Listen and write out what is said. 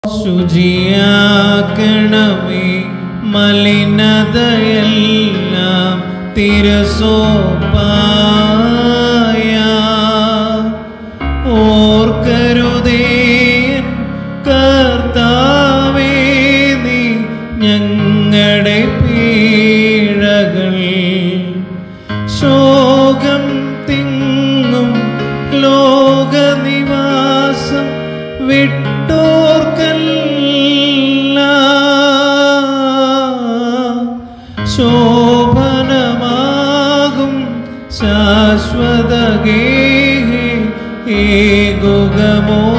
ശുചിയാക്കണമേ മലിനതയെല്ലാം തിരസോപ്പായ ഓർക്കരുതേ കർത്താവേ നീ ഞങ്ങളുടെ പീഴകൾ ശോകം തിങ്ങും ലോകനിവാസം വിട്ടോർക്കല്ല ശോഭനമാകും ശാശ്വത ഏകുകമോ